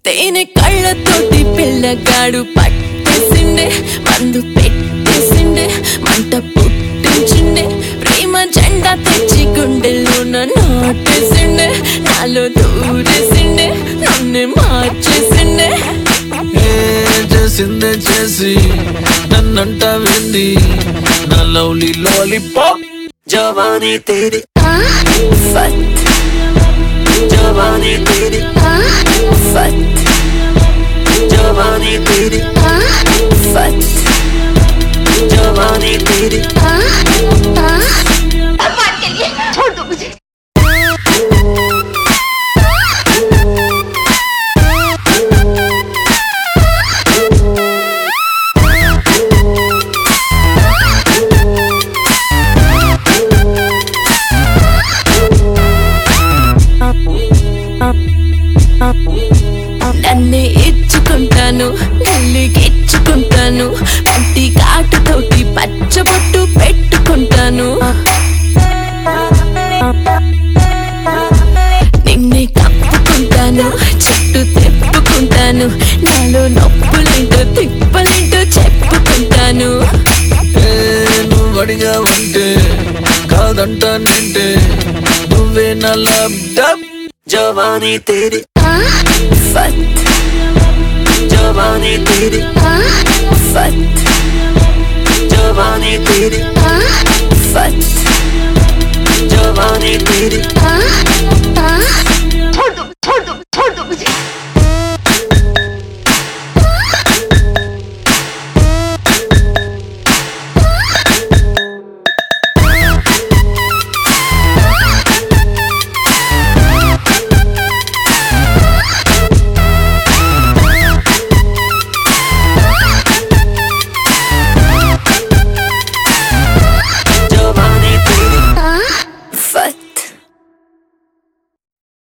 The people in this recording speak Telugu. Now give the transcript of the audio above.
తేనె కళ్ళతోటి పిల్లగాడు పట్టేసిండే మందు పెట్టేసిండే మంట పుట్టించిండే ప్రేమ జెండా తెచ్చి గుండెల్లోన నాటేసిండే నాలో దూరేసిండే నన్ను మార్చేసిండే ఏ చేసిందే చేసి నన్నంట వింది నా లవ్లీ లాలీపాప్ జవానీ తేరి ఫత్ జవానీ తేరి ఫత్ జవానీ తేరి ఫత్ జవానీ తేరి भगवान के लिए छोड़ दो मुझे నన్నే ఇచ్చుకుంటాను నల్లిగిచ్చుకుంటాను పట్టి కాటుతోటి పచ్చబొట్టు పెట్టుకుంటాను నిన్నే కప్పుకుంటాను చుట్టూ తిప్పుకుంటాను నాలో నొప్పులేంటో తిప్పలేంటో చెప్పుకుంటాను ఏ నువ్వు అడిగా ఉంటే కాదంట నింటే నువ్వే నా లబ్ డబ్ జవానీ తేరి ఫత్ జవానీ తేరి ఫత్ జవానీ తేరి ఫత్ జవానీ తేరి